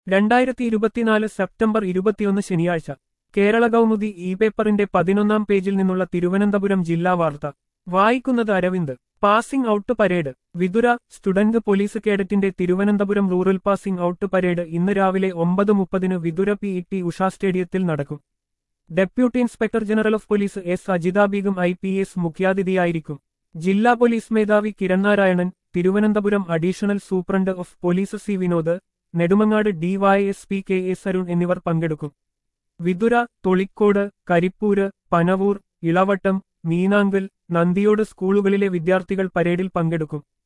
രണ്ടായിരത്തി ഇരുപത്തിനാല് സെപ്റ്റംബർ ഇരുപത്തിയൊന്ന് ശനിയാഴ്ച കേരള കൗമുദി ഇ പേപ്പറിന്റെ പതിനൊന്നാം പേജിൽ നിന്നുള്ള തിരുവനന്തപുരം ജില്ലാ വാർത്ത വായിക്കുന്നത് Aravind passing out parade Vithura student police കേഡറ്റിന്റെ Thiruvananthapuram rural passing out parade ഇന്ന് രാവിലെ ഒമ്പത് മുപ്പതിന് Vithura P E T Usha സ്റ്റേഡിയത്തിൽ നടക്കും deputy inspector general of police S Ajitha Begum I P S മുഖ്യാതിഥിയായിരിക്കും ജില്ലാ പോലീസ് മേധാവി Kiran Narayanan Thiruvananthapuram additional superintendent of police C Vinod Nedumangad DYSP K S Arun എന്നിവർ പങ്കെടുക്കും വിതുര തൊളിക്കോട് കരിപ്പൂര് പനവൂർ ഇളവട്ടം മീനാങ്കൽ നന്ദിയോട് സ്കൂളുകളിലെ വിദ്യാർത്ഥികൾ പരേഡിൽ പങ്കെടുക്കും